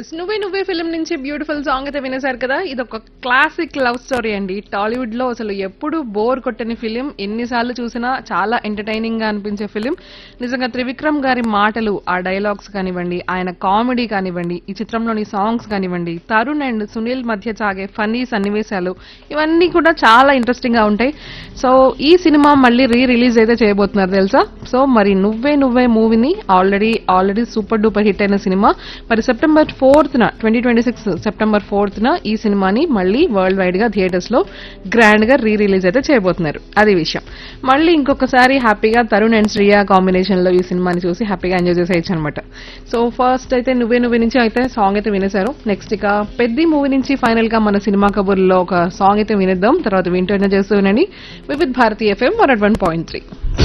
yes నువ్వే నువ్వే film నుంచి బ్యూటిఫుల్ సాంగ్ అయితే వినేశారు కదా ఇది ఒక క్లాసిక్ లవ్ స్టోరీ అండి టాలీవుడ్ లో అసలు ఎప్పుడు బోర్ కొట్టని ఫిలిం ఎన్నిసార్లు చూసినా చాలా ఎంటర్టైనింగ్ గా అనిపించే ఫిలిం నిజంగా త్రివిక్రమ్ గారి మాటలు ఆ డైలాగ్స్ కానివ్వండి ఆయన కామెడీ కానివ్వండి ఈ చిత్రంలోని సాంగ్స్ కానివ్వండి తరుణ్ అండ్ సునీల్ మధ్య సాగే ఫన్నీ సన్నివేశాలు ఇవన్నీ కూడా చాలా ఇంట్రెస్టింగ్ గా ఉంటాయి సో ఈ సినిమా మళ్ళీ రీ రిలీజ్ అయితే చేయబోతున్నారు తెలుసా సో మరి నువ్వే నువ్వే మూవీని already already super duper hit అయిన సినిమా మరి సెప్టెంబర్ ఫోర్త్ న twenty twenty six September fourth న ఈ సినిమాని మళ్ళీ వరల్డ్ వైడ్ గా థియేటర్స్ లో గ్రాండ్ గా రీ రిలీజ్ అయితే చేయబోతున్నారు అది విషయం మళ్ళీ ఇంకొకసారి హ్యాపీగా తరుణ్ అండ్ శ్రియా కాంబినేషన్ లో ఈ సినిమాని చూసి హ్యాపీగా ఎంజాయ్ చేసేయచ్చు అనమాట సో ఫస్ట్ అయితే నువ్వే నువ్వే నుంచి అయితే సాంగ్ అయితే వినేశారు నెక్స్ట్ ఇక పెద్ద మూవీ నుంచి ఫైనల్ గా మన సినిమా కబుర్లో ఒక సాంగ్ అయితే వినేద్దాం తర్వాత వింటూ ఎంజాయ్ చేస్తూ వినండి Vividh Bharati FM one point three